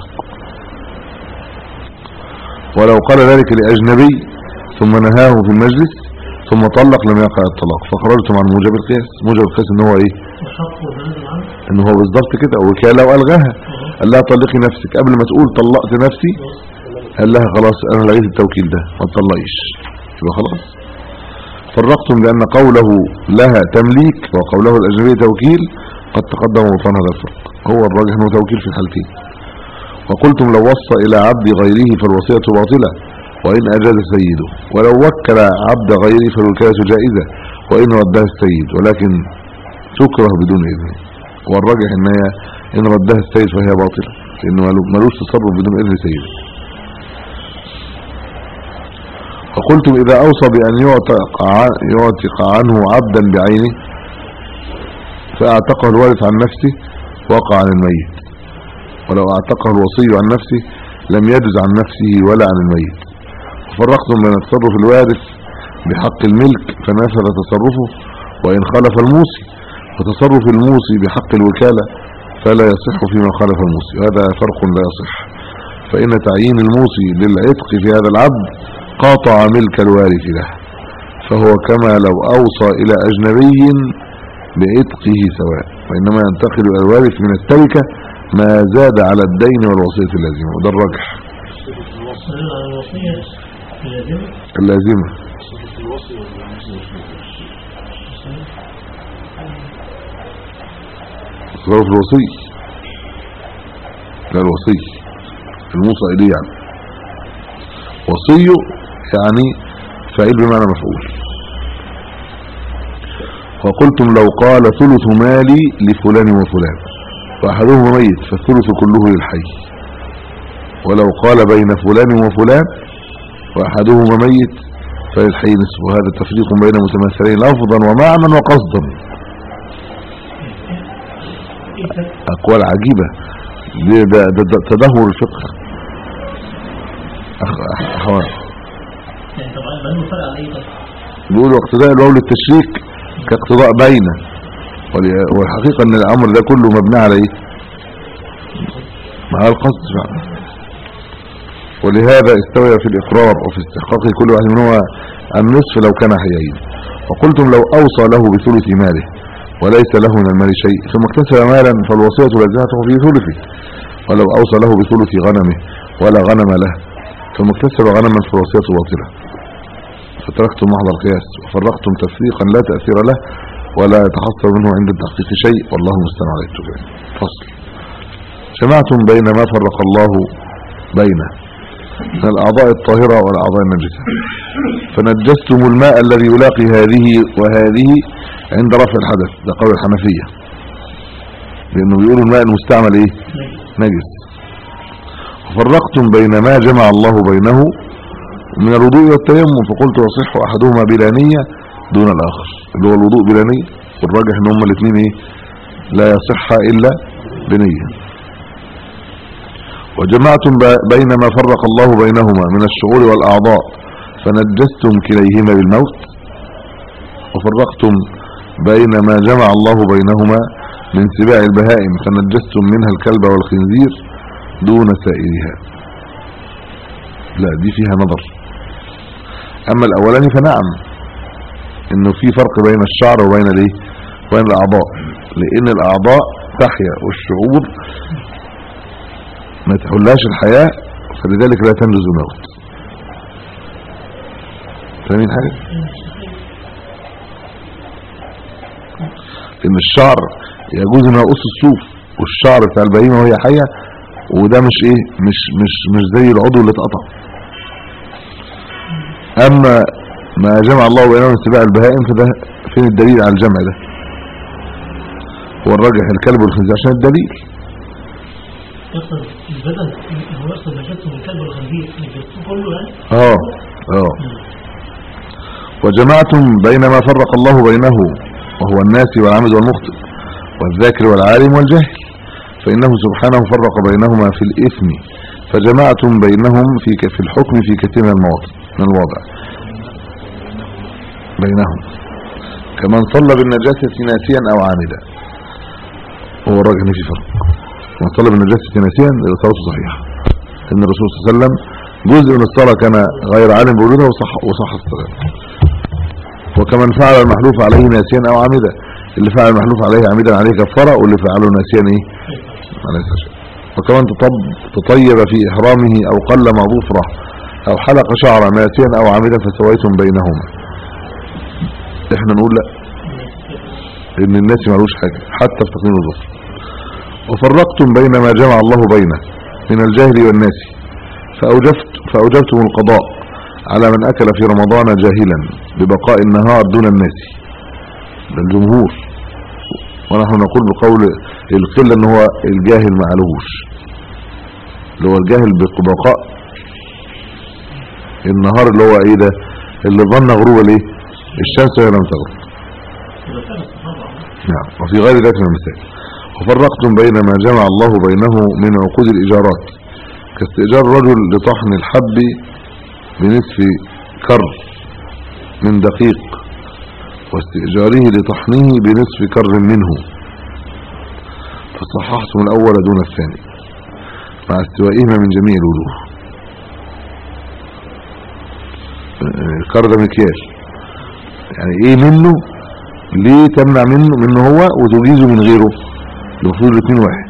ولو قال ذلك لأجنبي ثم نهاه في المجلس ثم طلق لم يقع الطلاق فخرجتم عن موجب القياس موجب القياس ان هو ايه وشق ونزل عنه ان هو بالظبط كده وكاله والغاها قال لها طلقي نفسك قبل ما تقول طلقت نفسي قال لها خلاص انا لغيت التوكيل ده ما تطلقيش يبقى خلاص فرقتم بان قوله لها تمليك وقوله الاجنبي توكيل قد تقدم وطن هذا الفرق هو الراجح انه توكيل في الحالتين وقلتم لو وصى الى عبد غيره فالوصيه باطله وان اجاز سيده ولو وكل عبد غيره فالوكاله جائزه وان ردها السيد ولكن تكره بدون اذن والراجح ان هي ان ردها السيد فهي باطله لانه ملوش تصرف بدون اذن سيده فقلتم اذا اوصى بان يعتق ع- يعتق عنه عبدا بعينه فاعتقه الوارث عن نفسه وقع عن الميت ولو اعتقه الوصي عن نفسه لم يجز عن نفسه ولا عن الميت وفرقتم بين تصرف الوارث بحق الملك فنفذ تصرفه وان خالف الموصي وتصرف الموصي بحق الوكالة فلا يصح فيما خالف الموصي وهذا فرق لا يصح فإن تعيين الموصي للعتق في هذا العبد قاطع ملك الوارث له فهو كما لو أوصى إلى أجنبي بعتقه سواء وإنما ينتقل إلى الوارث من التركة ما زاد على الدين والوصية اللازمة وده الرجح دليل على الوصية اللازمة اللازمة تصرف الوصي لا الوصي الموصى إليه يعني وصي يعني فاعل بمعنى مفعول وقلتم لو قال ثلث مالي لفلان وفلان وأحدهما ميت فالثلث كله للحي ولو قال بين فلان وفلان وأحدهما ميت فللحي نصف هذا تفريق بين متماثلين لفظا ومعنى وقصدا أقوال عجيبة ده, ده, ده, ده تدهور الفقه أخ أخ أخوان يعني طبعا بنو فرق على ايه طب بيقولوا اقتضاء الواو للتشريك كاقتضاء بين ول- والحقيقة ان الامر ده كله مبني على ايه مع القصد فعلا ولهذا استوى في الاقرار وفي استحقاق كل واحد منهما النصف لو كان حيين وقلتم لو اوصى له بثلث ماله وليس له من المال شيء ثم اكتسب مالا فالوصية لازمته في ثلثه ولو اوصى له بثلث غنمه ولا غنم له ثم اكتسب غنما فالوصية باطلة فتركتم محض القياس وفرقتم تفريقا لا تأثير له ولا يتحصل منه عند التحقيق شيء والله المستعان على التبعين فصل جمعتم بين ما فرق الله بينه من الأعضاء الطاهرة والأعضاء النجسة فنجستم الماء الذي يلاقي هذه وهذه عند رفع الحدث ده قول الحنفية لأنه بيقولوا الماء المستعمل إيه نجس وفرقتم بين ما جمع الله بينه من الوضوء والتيمم فقلت يصح احدهما بلا نية دون الاخر اللي هو الوضوء بلا نية والراجح ان هما الاثنين ايه لا يصح الا بنية وجمعتم ب- بين ما فرق الله بينهما من الشعور والاعضاء فنجستم كليهما بالموت وفرقتم بين ما جمع الله بينهما من سباع البهائم فنجستم منها الكلب والخنزير دون سائرها لا دي فيها نظر اما الاولاني فنعم انه في فرق بين الشعر وبين الايه وبين الاعضاء لان الاعضاء تحيا والشعور ما تحلهاش الحياة فلذلك لا تنجز الموت فاهمين حاجة ان الشعر يجوز انه يقص الصوف والشعر بتاع البهيمه وهي حيه وده مش ايه مش مش مش زي العضو اللي اتقطع اما ما جمع الله بينهم سباع البهائم فده فين الدليل على الجمع ده هو الراجح الكلب والخنزير عشان الدليل يقصد البدن هو يقصد نجاسة من الكلب والخنزير نجاسته كله يعني اه اه وجمعتم بين ما فرق الله بينه وهو الناس والعامد والمخطئ والذاكر والعالم والجاهل فإنه سبحانه فرق بينهما في الإثم فجمعتم بينهم في ك- في الحكم في كثير من المواضع من الوضع بينهم كمن صلى بالنجاسة ناسيا أو عامدا هو الراجح إن في فرق من صلى بالنجاسة ناسيا يبقى صلاته صحيحة إن الرسول صلى الله عليه وسلم جزء من الصلاة كان غير عالم بوجودها وصح وصح الصلاة وكمن فعل المحلوف عليه ناسيا أو عامدا اللي فعل المحلوف عليه عامدا عليه كفارة واللي فعله ناسيا ايه عليه شيء وكمان تطب تطيب في إحرامه أو قل مظفره أو حلق شعرا ناسيا أو عامدا فسويتم بينهما احنا نقول لا ان الناس مالوش حاجة حتى في تقنين الظفر وفرقتم بين ما جمع الله بينه من الجاهل والناس فأوجبت فأوجبتم القضاء على من أكل في رمضان جاهلا ببقاء النهار دون الناس ده الجمهور ونحن نقول بقول القلة ان هو الجاهل ما علوش اللي هو الجاهل ببقاء النهار اللي هو ايه ده اللي ظن غروب الايه الشمس وهي لم تغرب إذا كان الصحابة نعم وفي غير ذلك من المثال وفرقتم بين ما جمع الله بينه من عقود الإيجارات كاستئجار رجل لطحن الحب بنصف كر من دقيق واستئجاره لطحنه بنصف كر منه فصححتم الأول دون الثاني مع استوائهما من جميع الوجوه الكر ده مكيال يعني ايه منه ليه تمنع منه منه هو وتجيزه من غيره المفروض الاثنين واحد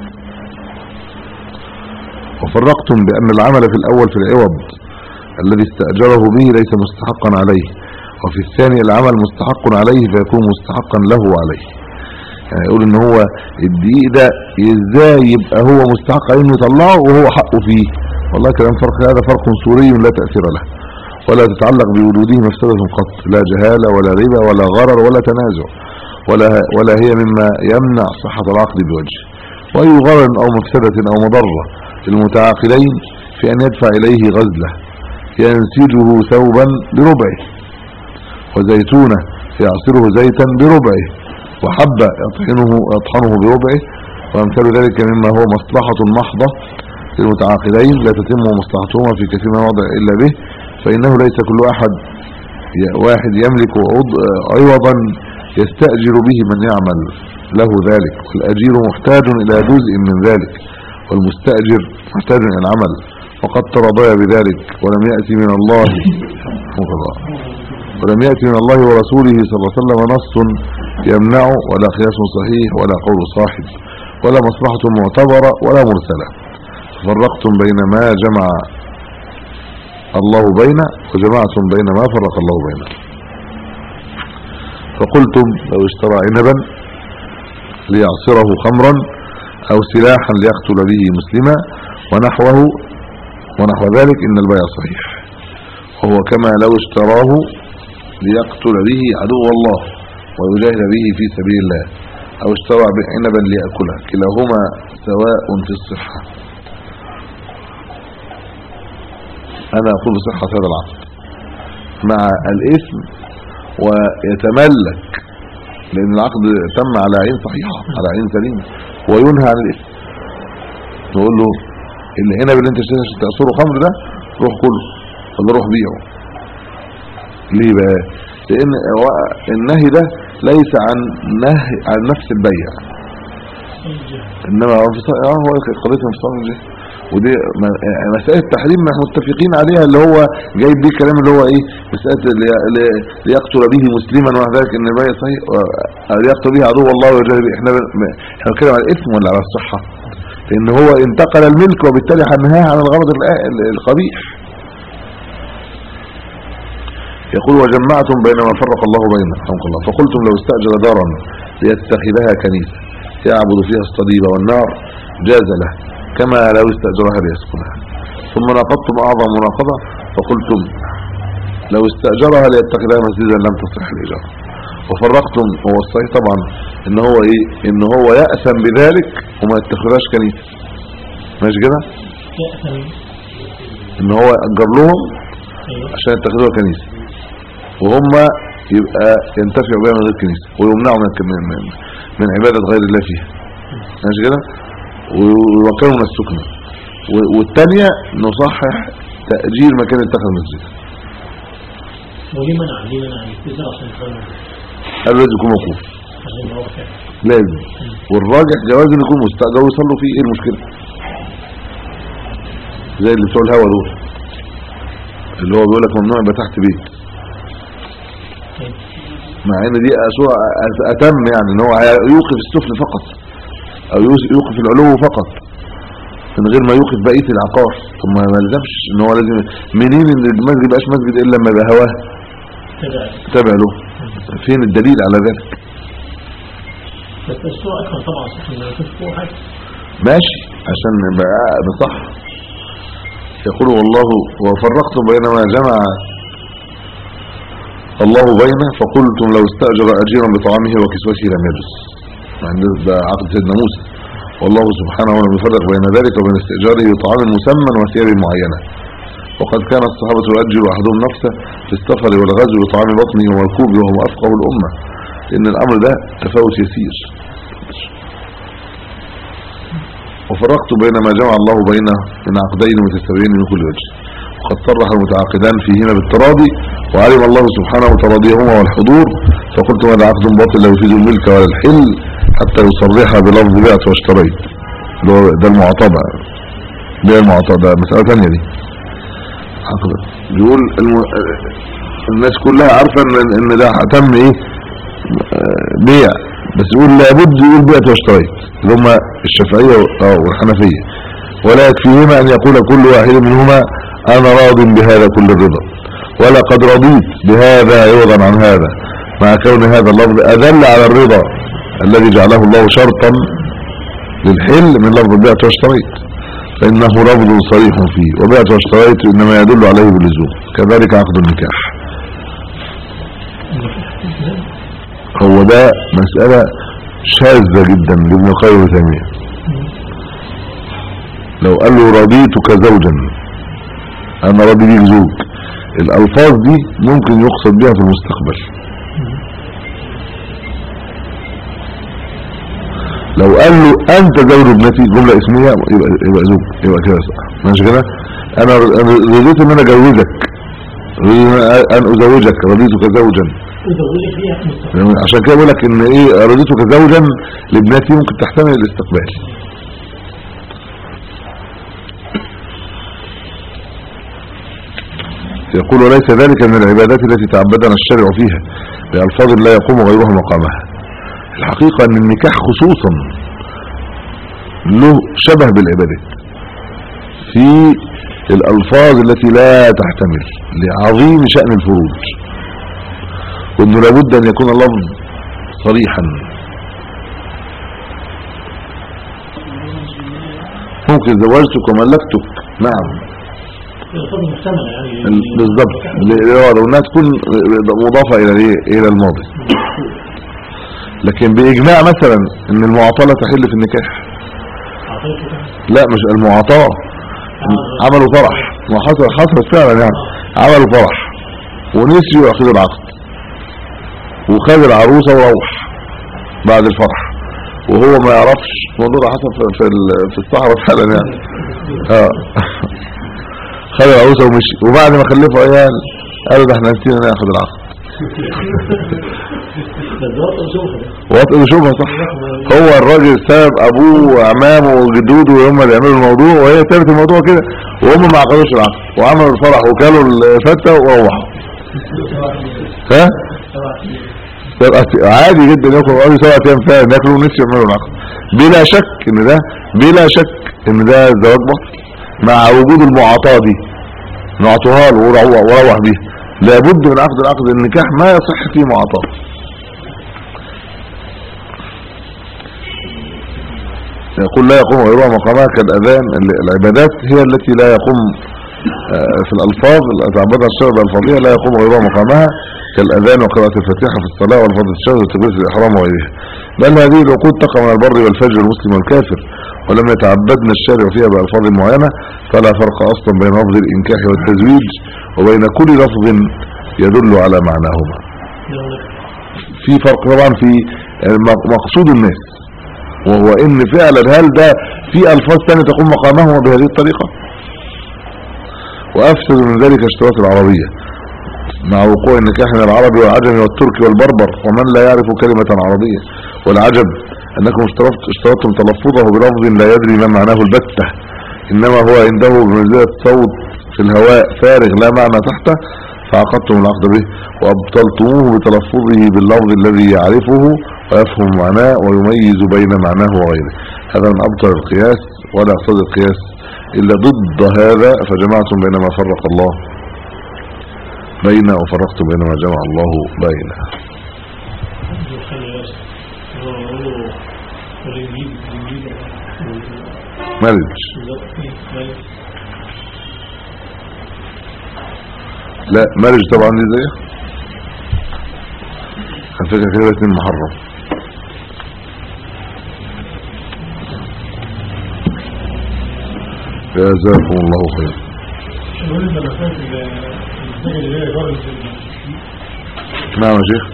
وفرقتم بأن العمل في الأول في العوض الذي استأجره به ليس مستحقا عليه وفي الثاني العمل مستحق عليه فيكون مستحقا له عليه يعني يقول ان هو الدقيق ده ازاي يبقى هو مستحق عليه انه يطلعه وهو حقه فيه والله كلام فرق هذا فرق صوري لا تأثير له ولا تتعلق بوجوده مفسدة قط لا جهالة ولا ربا ولا غرر ولا تنازع ولا ولا هي مما يمنع صحة العقد بوجه وأي غرر أو مفسدة أو مضرة للمتعاقدين في أن يدفع إليه غزله ينسجه ثوبا بربعه وزيتونة يعصره زيتا بربعه وحبة يطحنه, يطحنه بربعه وأمثال ذلك مما هو مصلحة محضة للمتعاقدين لا تتم مصلحتهما في كثير من الوضع إلا به فإنه ليس كل أحد واحد يملك عض- عوضا يستأجر به من يعمل له ذلك والأجير محتاج إلى جزء من ذلك والمستأجر محتاج إلى العمل وقد ترضي بذلك ولم يأتي من الله رحمه الله ولم يأتي من الله ورسوله صلى الله عليه وسلم نص يمنع ولا قياس صحيح ولا قول صاحب ولا مصلحة معتبرة ولا مرسلة فرقتم بين ما جمع الله بين وجمعتم بين ما فرق الله بينه فقلتم لو اشترى عنبا ليعصره خمرا او سلاحا ليقتل به مسلما ونحوه ونحو ذلك ان البيع صحيح وهو كما لو اشتراه ليقتل به عدو الله ويجاهد به في سبيل الله او اشترى عنبا ليأكله كلاهما سواء في الصحة انا اقول بصحة هذا العقد مع الاثم ويتملك لان العقد تم على عين صحيحة على عين سليمة وينهى عن الاثم نقول له العنب اللي انت اشتريته عشان تعصره خمر ده روح كله ولا روح بيعه ليه بقى لان هو- النهي ده ليس عن نهي عن نفس البيع انما هو انفصال اه هو قضيه انفصال الجهه ودي م- آه، مساله التحريم ما احنا متفقين عليها اللي هو جايب بيه كلام اللي هو ايه مساله لي- لي- ليقتل به مسلما ومع ذلك ان البيع صحيح و- آه، ليقتل به عدو الله ويجاهد به احنا ب- م- احنا بنتكلم على الاثم ولا على الصحه لان هو انتقل الملك وبالتالي هنهاه عن الغرض الآ- ال- القبيح يقول وجمعتم بين ما فرق الله بينه رحمك الله فقلتم لو استأجر دارا ليتخذها كنيسة يعبد فيها الصليب والنار جاز له كما لو استأجرها ليسكنها ثم ناقضتم أعظم مناقضة فقلتم لو استأجرها ليتخذها مسجدا لم تصح الإجارة وفرقتم هو الصحيح طبعا ان هو ايه ان هو يأثم بذلك وما يتخذهاش كنيسة ماشي كده يأثم ان هو يأجر لهم أيوه عشان يتخذوها كنيسة وهم يبقى ينتفعوا بها من غير كنيسة ويمنعوا من من, من, من عبادة غير الله فيها ماشي كده ويوكلوا من السكنة و- والتانية نصحح تأجير مكان اتخذ مسجد وليه منع ليه منع الاستئجار عشان يخرج قالوا لازم يكون موقوف عشان يبقى هو فعلا لازم والراجح جواز ان يكون مستأجر ويصلوا فيه ايه المشكلة زي اللي بتوع الهوا دول اللي هو بيقول لك ممنوع يبقى تحت بيت مع ان دي اسوء اتم يعني ان هو يوقف السفل فقط او يوس- يوقف العلو فقط من غير ما يوقف بقيه العقار ثم ما يلزمش ان هو لازم منين ان المسجد يبقاش مسجد الا لما يبقى هواه كده تابع له فين الدليل على ذلك بس الصورة أكثر طبعا صح إن ما يكونش فوق حاجة ماشي عشان نبقى نصح يقول والله وفرقت بين ما جمع الله بينه فقلتم لو استأجر أجيرا بطعامه وكسوته لم يجوز عند ده عقد سيدنا موسى والله سبحانه لم يفرق بين ذلك وبين استئجاره بطعام مسمى وثياب معينة وقد كان الصحابة يؤجر أحدهم نفسه في السفر والغزو بطعام بطنه ومركوبه وهم أفقه الأمة لأن الأمر ده تفاوت يسير وفرقت بين ما جمع الله بينه من عقدين متساويين من كل وجه وقد صرح المتعاقدان فيهما بالتراضي وعلم الله سبحانه تراضيهما والحضور فقلت هذا عقد باطل لا يفيد الملك ولا الحل حتى يصرح بلفظ بعت واشتريت اللي هو ده المعطى بقى بيع المعطى ده مسألة ثانية دي عقد بيقول الم... الناس كلها عارفة ان, إن ده تم ايه آه، بيع بس يقول لابد يقول بعت واشتريت اللي هم الشافعية اه والحنفية ولا يكفيهما ان يقول كل واحد منهما انا راض بهذا كل الرضا ولا قد رضيت بهذا عوضا عن هذا مع كون هذا اللفظ ادل على الرضا الذي جعله الله شرطا للحل من لفظ بعت واشتريت فانه لفظ صريح فيه وبعت واشتريت انما يدل عليه باللزوم كذلك عقد النكاح هو ده مسألة شاذة جدا لابن القيم تيمية لو قال له رضيتك زوجا انا راضي بيك زوج الالفاظ دي ممكن يقصد بها في المستقبل لو قال له انت زوج ابنتي جملة اسمية يبقى يبقى زوج يبقى كده صح ماشي كده انا أنا رضيت ان انا اجوزك رضيت ان ازوجك رضيتك زوجا وزوجك فيها في المستقبل يعني عشان كده بقول لك ان ايه رضيتك زوجا لابنتي ممكن تحتمل الاستقبال يقول وليس ذلك من العبادات التي تعبدنا الشرع فيها بألفاظ لا يقوم غيرها مقامها الحقيقة ان النكاح خصوصا له شبه بالعبادات في الألفاظ التي لا تحتمل لعظيم شأن الفروج وانه لابد ان يكون اللفظ صريحا ممكن زوجتك وملكتك نعم الألفاظ محتملة يعني ال- بالضبط ل- ل- لو انها تكون مضافة الى الايه الى الماضي لكن باجماع مثلا ان المعاطاة لا تحل في النكاح أعطيتك لا مش المعاطاة عملوا فرح ما حصل حصلت فعلا يعني عملوا فرح ونسيوا ياخذوا العقد وخد العروسة وروح بعد الفرح وهو ما يعرفش الموضوع ده حصل في- في ال- في الصحراء فعلا يعني اه خد العروسة ومشي وبعد ما خلفوا عيال قالوا ده احنا نسينا ناخد العقد بس ده وقت شوفها وطئ شبهه صح هو الراجل ساب ابوه وعمامه وجدوده وهم اللي يعملوا الموضوع وهي سابت الموضوع كده وهم ما عقدوش العقد وعملوا الفرح وكلوا الفته وروحوا ها سبعة- عادي جدا ياكلوا قالوا سبعة ايام فعلا ياكلوا ونسي يعملوا العقد بلا شك ان ده بلا شك ان ده زواج باطل مع وجود المعاطاه دي نعطوها له وروح وروح بيها لابد من عقد العقد النكاح ما يصح فيه معاطاه يقول لا يقوم غيرها مقامها كالأذان ال- العبادات هي التي لا يقوم آه، في الألفاظ تعبدها الشرع بالألفاظية لا يقوم غيرها مقامها كالأذان وقراءة الفاتحة في الصلاة والفضل الشهر وتكبيرة الإحرام وغيرها بل هذه العقود تقع من البر والفجر والمسلم والكافر ولم يتعبدنا الشارع فيها بألفاظ معينة فلا فرق أصلا بين لفظ الإنكاح والتزويج وبين كل لفظ يدل على معناهما في فرق طبعا في م- مقصود الناس وهو ان فعلا هل ده في الفاظ ثانيه تقوم مقامهما بهذه الطريقه وافسد من ذلك اشتراط العربيه مع وقوع النكاح من العربي والعجم والتركي والبربر ومن لا يعرف كلمه عربيه والعجب انكم اشترطت اشترطتم تلفظه بلفظ لا يدري ما معناه البته انما هو عنده بمنزله صوت في الهواء فارغ لا معنى تحته فعقدتم العقد به وابطلتموه بتلفظه باللفظ الذي يعرفه ويفهم معناه ويميز بين معناه وغيره هذا من ابطل القياس ولا يقتضي القياس الا ضد هذا فجمعتم بين ما فرق الله بين وفرقتم بين ما جمع الله بين مارج لا مارج طبعا دي زيه على فكره كده اتنين محرم جزاكم الله خير نعم يا شيخ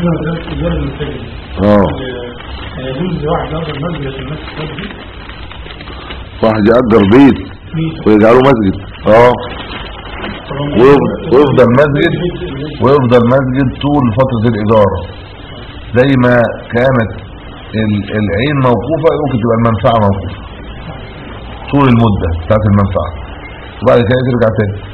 اه يجوز لواحد يأجر مسجد عشان الناس تصلي واحد يأجر بيت ويجعله مسجد اه ويف- ويفضل مسجد ويفضل مسجد طول فترة الإدارة زي ما كانت ال- العين موقوفة ممكن تبقى المنفعة موقوفة طول المدة بتاعت المنفعة وبعد كده ترجع تاني